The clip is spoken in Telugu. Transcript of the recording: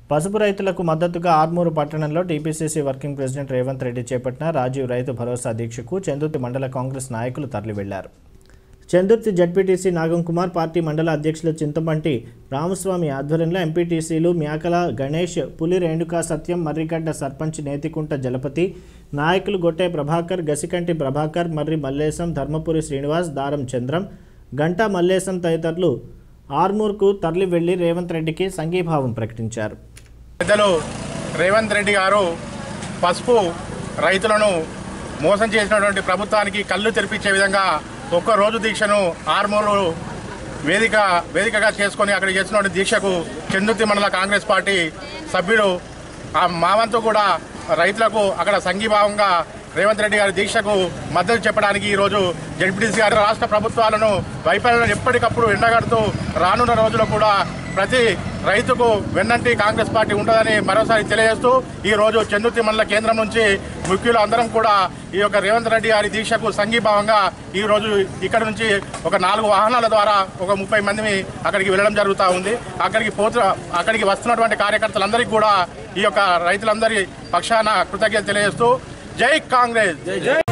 పసుపు రైతులకు మద్దతుగా ఆర్మూరు పట్టణంలో TPCC working president Revanth Reddy చేపట్టిన రాజీవ్ రైతు భరోసా దీక్షకు చందుర్తి మండల కాంగ్రెస్ నాయకులు తరలి వెళ్లారు చందుర్తి జడ్పీటీసీ నాగం కుమార్ పార్టీ మండల అధ్యక్షులు చింతమంటి రామస్వామి ఆధ్వర్యంలో ఎంపీటీసీలు మ్యాకల గణేష్ పులి రేణుకా సత్యం మర్రిగడ్డ సర్పంచ్ నేతికుంట జలపతి నాయకులు గొట్టె ప్రభాకర్ గసికంటి ప్రభాకర్ మర్రి మల్లేశం ధర్మపురి శ్రీనివాస్ దారం చంద్రం గంటా మల్లేశం తదితరులు ఆర్మూర్కు తరలి వెళ్లి రేవంత్ రెడ్డికి సంఘీభావం ప్రకటించారు పెద్దలు రేవంత్ రెడ్డి గారు పసుపు రైతులను మోసం చేసినటువంటి ప్రభుత్వానికి కళ్ళు తెరిపించే విధంగా ఒక్క రోజు దీక్షను ఆర్మూరు వేదిక వేదికగా చేసుకొని అక్కడ చేసినటువంటి దీక్షకు చందుర్తి మండల కాంగ్రెస్ పార్టీ సభ్యుడు ఆ మా వంతు కూడా రైతులకు అక్కడ సంఘీభావంగా రేవంత్ రెడ్డి గారి దీక్షకు మద్దతు చెప్పడానికి ఈరోజు జడ్పీటీసీ గారి రాష్ట్ర ప్రభుత్వాలను వైఫల్యాలను ఎప్పటికప్పుడు ఎండగడుతూ రానున్న రోజుల్లో కూడా ప్రతి రైతుకు వెన్నంటి కాంగ్రెస్ పార్టీ ఉంటుందని మరోసారి తెలియజేస్తూ ఈ రోజు చందుర్తి మండల కేంద్రం నుంచి ముఖ్యులు అందరం కూడా ఈ యొక్క రేవంత్ రెడ్డి గారి దీక్షకు సంఘీభావంగా ఈ రోజు ఇక్కడ నుంచి ఒక నాలుగు వాహనాల ద్వారా ఒక ముప్పై మంది అక్కడికి వెళ్ళడం జరుగుతూ ఉంది అక్కడికి పోతు అక్కడికి వస్తున్నటువంటి కార్యకర్తలందరికీ కూడా ఈ యొక్క రైతులందరి పక్షాన కృతజ్ఞత తెలియజేస్తూ జై కాంగ్రెస్